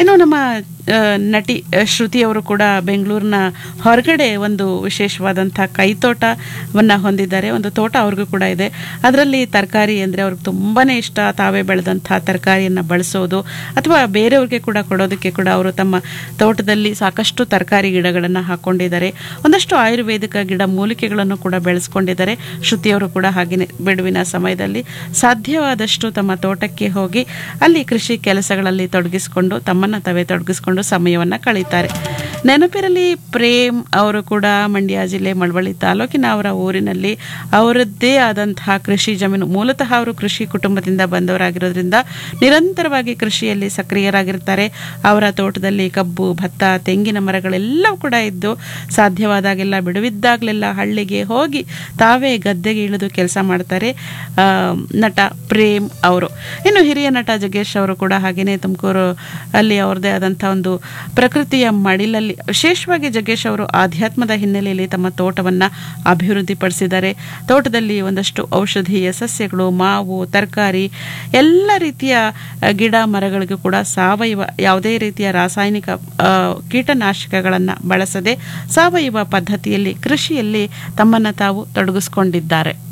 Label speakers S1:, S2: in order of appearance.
S1: ಇನ್ನು ನಮ್ಮ ಆ, ನಟಿ ಆ, ಶ್ರುತಿಯವರು ಕೂಡ ಬೆಂಗಳೂರಿನ ಹೊರಗಡೆ ಒಂದು ವಿಶೇಷವಾದಂಥ ಕೈತೋಟವನ್ನು ಹೊಂದಿದ್ದಾರೆ ಒಂದು ತೋಟ ಅವ್ರಿಗೂ ಕೂಡ ಇದೆ ಅದರಲ್ಲಿ ತರಕಾರಿ ಅಂದರೆ ಅವ್ರಿಗೆ ತುಂಬಾ ಇಷ್ಟ ತಾವೇ ಬೆಳೆದಂಥ ತರಕಾರಿಯನ್ನು ಬಳಸೋದು ಅಥವಾ ಬೇರೆಯವ್ರಿಗೆ ಕೂಡ ಕೊಡೋದಕ್ಕೆ ಕೂಡ ಅವರು ತಮ್ಮ ತೋಟದಲ್ಲಿ ಸಾಕಷ್ಟು ತರಕಾರಿ ಗಿಡಗಳನ್ನು ಹಾಕ್ಕೊಂಡಿದ್ದಾರೆ ಒಂದಷ್ಟು ಆಯುರ್ವೇದಿಕ ಗಿಡ ಮೂಲಿಕೆಗಳನ್ನು ಕೂಡ ಬೆಳೆಸ್ಕೊಂಡಿದ್ದಾರೆ ಶ್ರುತಿಯವರು ಕೂಡ ಹಾಗೆಯೇ ಬಿಡುವಿನ ಸಮಯದಲ್ಲಿ ಸಾಧ್ಯವಾದಷ್ಟು ತಮ್ಮ ತೋಟಕ್ಕೆ ಹೋಗಿ ಅಲ್ಲಿ ಕೃಷಿ ಕೆಲಸಗಳಲ್ಲಿ ತೊಡಗಿಸಿಕೊಂಡು ತಮ್ಮನ್ನು ತಾವೇ ತೊಡಗಿಸಿಕೊಂಡು ಸಮಯವನ್ನು ಕಳೀತಾರೆ ನೆನಪಿರಲಿ ಪ್ರೇಮ್ ಅವರು ಕೂಡ ಮಂಡ್ಯ ಜಿಲ್ಲೆ ಮಳವಳ್ಳಿ ತಾಲೂಕಿನ ಅವರ ಊರಿನಲ್ಲಿ ಅವರದ್ದೇ ಆದಂತಹ ಕೃಷಿ ಜಮೀನು ಮೂಲತಃ ಅವರು ಕೃಷಿ ಕುಟುಂಬದಿಂದ ಬಂದವರಾಗಿರೋದ್ರಿಂದ ನಿರಂತರವಾಗಿ ಕೃಷಿಯಲ್ಲಿ ಸಕ್ರಿಯರಾಗಿರ್ತಾರೆ ಅವರ ತೋಟದಲ್ಲಿ ಕಬ್ಬು ಭತ್ತ ತೆಂಗಿನ ಮರಗಳೆಲ್ಲವೂ ಕೂಡ ಇದ್ದು ಸಾಧ್ಯವಾದಾಗೆಲ್ಲ ಬಿಡುವಿದ್ದಾಗಲೆಲ್ಲ ಹಳ್ಳಿಗೆ ಹೋಗಿ ತಾವೇ ಗದ್ದೆಗೆ ಇಳಿದು ಕೆಲಸ ಮಾಡ್ತಾರೆ ಆ, ನಟ ಪ್ರೇಮ್ ಅವರು ಇನ್ನು ಹಿರಿಯ ನಟ ಜಗ್ಗೇಶ್ ಅವರು ಕೂಡ ಹಾಗೆಯೇ ತುಮಕೂರು ಅಲ್ಲಿ ಅವ್ರದ್ದೇ ಆದಂಥ ಒಂದು ಪ್ರಕೃತಿಯ ಮಡಿಲಲ್ಲಿ ವಿಶೇಷವಾಗಿ ಜಗ್ಗೇಶ್ ಅವರು ಆಧ್ಯಾತ್ಮದ ಹಿನ್ನೆಲೆಯಲ್ಲಿ ತಮ್ಮ ತೋಟವನ್ನು ಅಭಿವೃದ್ಧಿಪಡಿಸಿದ್ದಾರೆ ತೋಟದಲ್ಲಿ ಒಂದಷ್ಟು ಔಷಧೀಯ ಸಸ್ಯಗಳು ಮಾವು ತರಕಾರಿ ಎಲ್ಲ ರೀತಿಯ ಆ, ಗಿಡ ಮರಗಳಿಗೂ ಕೂಡ ಸಾವಯವ ಯಾವುದೇ ರೀತಿಯ ರಾಸಾಯನಿಕ ಆ, ಕೀಟನಾಶಕಗಳನ್ನು ಬಳಸದೆ ಸಾವಯವ ಪದ್ಧತಿಯಲ್ಲಿ ಕೃಷಿಯಲ್ಲಿ ತಮ್ಮನ್ನು ತಾವು ತೊಡಗಿಸ್ಕೊಂಡಿದ್ದಾರೆ